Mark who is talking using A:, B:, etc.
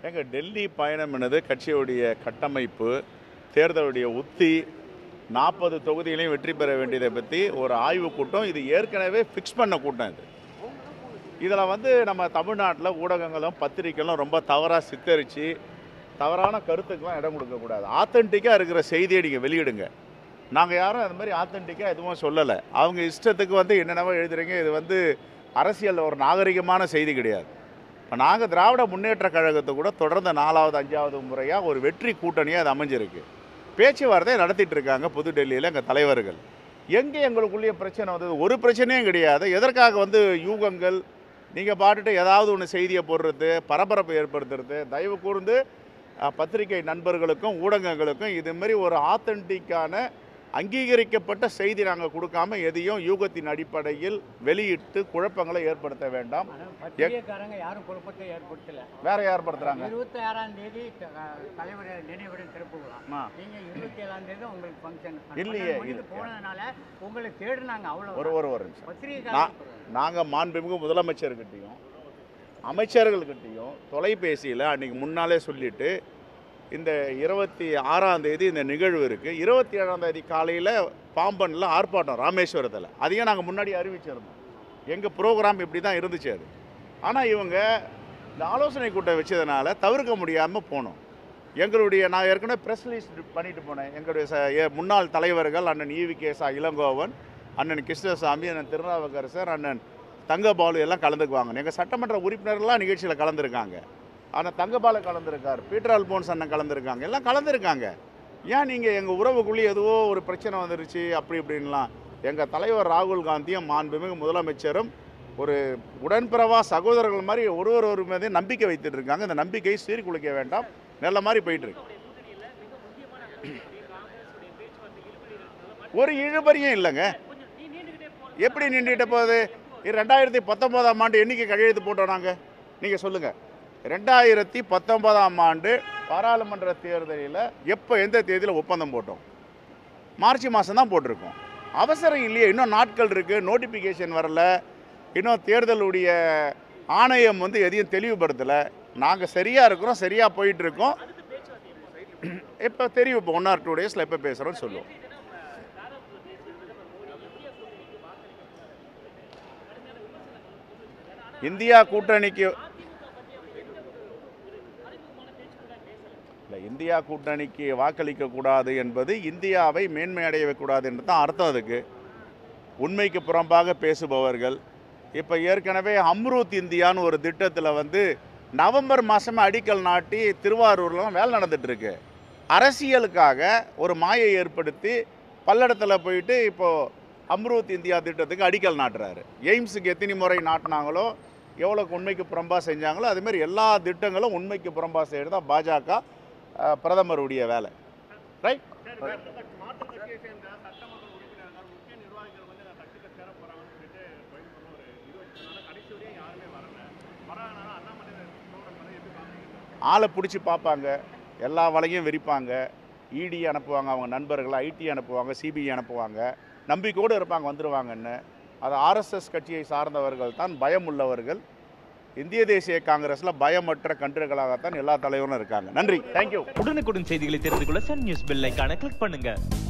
A: எங்க டெல்லி பயணம் என்னது கட்சியுடைய கட்டமைப்பு தேர்தலுடைய உத்தி நாற்பது தொகுதிகளையும் வெற்றி பெற வேண்டியதை பற்றி ஒரு ஆய்வு கூட்டம் இது ஏற்கனவே ஃபிக்ஸ் பண்ண கூட்டம் இது இதில் வந்து நம்ம தமிழ்நாட்டில் ஊடகங்களும் பத்திரிக்கைகளும் ரொம்ப தவறாக சித்தரித்து தவறான கருத்துக்கெல்லாம் இடம் கொடுக்கக்கூடாது ஆத்தென்டிக்காக இருக்கிற செய்தியை நீங்கள் வெளியிடுங்க நாங்கள் யாரும் அது மாதிரி ஆத்தென்டிக்காக எதுவும் சொல்லலை அவங்க இஷ்டத்துக்கு வந்து என்னென்னவோ எழுதுறீங்க இது வந்து அரசியல் ஒரு நாகரிகமான செய்தி கிடையாது இப்போ நாங்கள் திராவிட முன்னேற்ற கழகத்தை கூட தொடர்ந்து நாலாவது அஞ்சாவது முறையாக ஒரு வெற்றி கூட்டணியாக அது அமைஞ்சிருக்கு பேச்சுவார்த்தையை நடத்திட்டு இருக்காங்க புதுடெல்லியில் எங்கள் தலைவர்கள் எங்கே எங்களுக்குள்ளேயே பிரச்சனை வந்தது ஒரு பிரச்சனையும் கிடையாது எதற்காக வந்து யூகங்கள் நீங்கள் பாட்டுட்டு ஏதாவது ஒன்று செய்தியை போடுறது பரபரப்பை ஏற்படுத்துறது தயவு கூர்ந்து அஹ், பத்திரிகை நண்பர்களுக்கும் ஊடகங்களுக்கும் இது மாதிரி ஒரு ஆத்தென்டிக்கான அங்கீகரிக்கப்பட்ட செய்தி நாங்கள் கொடுக்காம எதையும் யூகத்தின் அடிப்படையில் வெளியிட்டு குழப்பங்களை ஏற்படுத்த வேண்டாம்
B: ஆனா பத்திரிகைக்காரங்க யாரும் குழப்பத்தை ஏற்படுத்தல
A: வேற யார் படுத்துறாங்க
B: இருபத்தி ஆறாம் தேதி த- தலைவர் நினைவிடம் திறப்பு விழா
A: ஆ.
B: நீங்க இருபத்தி ஏழாம் தேதி உங்களுக்கு ஃபங்க்ஷன்
A: இல்லையே,
B: முடிந்து
A: இது-
B: போனதுனால உங்களை தேடுனாங்க
A: ஒரு
B: அவ்வளவு
A: ஒரு ஒரு நிமிஷம்
B: பத்திரிகைக்காரங்க
A: நாங்கள் மாண்புமிகு முதலமைச்சர்கிட்டையும் அமைச்சர்கள்கிட்டையும் தொலைபேசியில் அன்றைக்கி முன்னாலே சொல்லிட்டு இந்த இருபத்தி ஆறாம் தேதி இந்த நிகழ்வு இருக்குது இருபத்தி ஏழாம் தேதி காலையில் பாம்பனில் ஆர்ப்பாட்டம் ராமேஸ்வரத்தில் அதையும் நாங்கள் முன்னாடி அறிவிச்சிருந்தோம் எங்கள் ப்ரோக்ராம் இப்படி தான் இருந்துச்சு அது ஆனால் இவங்க இந்த ஆலோசனை கூட்டம் வச்சதுனால தவிர்க்க முடியாமல் போனோம் எங்களுடைய நான் ஏற்கனவே ப்ரெஸ் லிஸ்ட் பண்ணிட்டு போனேன் எங்களுடைய ச- எ- முன்னாள் தலைவர்கள் அண்ணன் ஈவி கேசா இளங்கோவன் அண்ணன் கிருஷ்ணசாமி அண்ணன் திருநாவுக்கரசர் அண்ணன் தங்கபாலு எல்லாம் கலந்துக்குவாங்க எங்கள் சட்டமன்ற உறுப்பினர்லாம் நிகழ்ச்சியில் கலந்துருக்காங்க ஆனால் தங்கபாலு கலந்துருக்கார் பீட்டர் அல்போன்ஸ் அண்ணன் கலந்துருக்காங்க எல்லாம் கலந்துருக்காங்க ஏன் நீங்கள் எங்கள் உறவுக்குள்ளேயே ஏதோ ஒரு பிரச்சனை வந்துருச்சு அப்படி இப்படின்லாம் எங்கள் தலைவர் ராகுல் காந்தியும் மாண்புமிகு முதலமைச்சரும் ஒரு உடன்பிறவா சகோதரர்கள் மாதிரி ஒருவர் ஒரு மீது நம்பிக்கை வைத்துட்டு இருக்காங்க இந்த நம்பிக்கையை சீர்குலைக்க வேண்டாம் நல்ல மாதிரி போயிட்டு இருக்கு ஒரு இழுபறியும் இல்லைங்க எப்படி நின்றுட்டு போகுது இது ரெண்டாயிரத்தி பத்தொம்போதாம் ஆண்டு என்னைக்கு கையெழுத்து போட்டோம் நாங்கள் நீங்கள் சொல்லுங்கள் ரெண்டாயிரத்தி பத்தொன்பதாம் ஆண்டு பாராளுமன்ற தேர்தலில் எப்போ எந்த தேதியில் ஒப்பந்தம் போட்டோம் மார்ச் மாதம் தான் போட்டிருக்கோம் அவசரம் இல்லையே இன்னும் நாட்கள் இருக்குது நோட்டிஃபிகேஷன் வரல இன்னும் தேர்தலுடைய ஆணையம் வந்து எதையும் தெளிவுபடுத்தலை நாங்கள் சரியாக இருக்கிறோம் சரியாக போயிட்டுருக்கோம் இப்போ தெரியும் இப்போ ஒன் ஆர் டூ டேஸில் எப்போ பேசுகிறோன்னு சொல்லுவோம் இந்தியா கூட்டணிக்கு இல்லை இந்தியா கூட்டணிக்கு வாக்களிக்க கூடாது என்பது இந்தியாவை மேன்மையடைய கூடாது என்று தான் அர்த்தம் அதுக்கு உண்மைக்கு புறம்பாக பேசுபவர்கள் இப்போ ஏற்கனவே அம்ரூத் இந்தியான்னு ஒரு திட்டத்தில் வந்து நவம்பர் மாதமே அடிக்கல் நாட்டி திருவாரூர்லாம் வேலை நடந்துட்டு இருக்கு அரசியலுக்காக ஒரு மாயை ஏற்படுத்தி பல்லடத்தில் போயிட்டு இப்போது அம்ரூத் இந்தியா திட்டத்துக்கு அடிக்கல் நாட்டுறாரு எய்ம்ஸுக்கு எத்தனை முறை நாட்டினாங்களோ எவ்வளோக்கு உண்மைக்கு புறம்பா செஞ்சாங்களோ அதுமாரி எல்லா திட்டங்களும் உண்மைக்கு புறம்பா செய்கிறது தான் பாஜக அஹ், பிரதமருடைய வேலை ரைட் ஆளை பிடிச்சி பார்ப்பாங்க எல்லா வலையும் விரிப்பாங்க இடி அனுப்புவாங்க அவங்க நண்பர்கள் ஐடி அனுப்புவாங்க சிபிஐ அனுப்புவாங்க நம்பிக்கையோடு இருப்பாங்க வந்துடுவாங்கன்னு அது ஆர்எஸ்எஸ் கட்சியை சார்ந்தவர்கள் தான் பயம் உள்ளவர்கள் இந்திய தேசிய காங்கிரஸில் பயமற்ற கன்றுகளாகத்தான் எல்லா தலைவரும் இருக்காங்க நன்றி தேங்க்யூ
C: உடனுக்குடன் செய்திகளை தெரிந்து கொள்ள சன் நியூஸ் பெல் ஐகானை கிளிக் பண்ணுங்க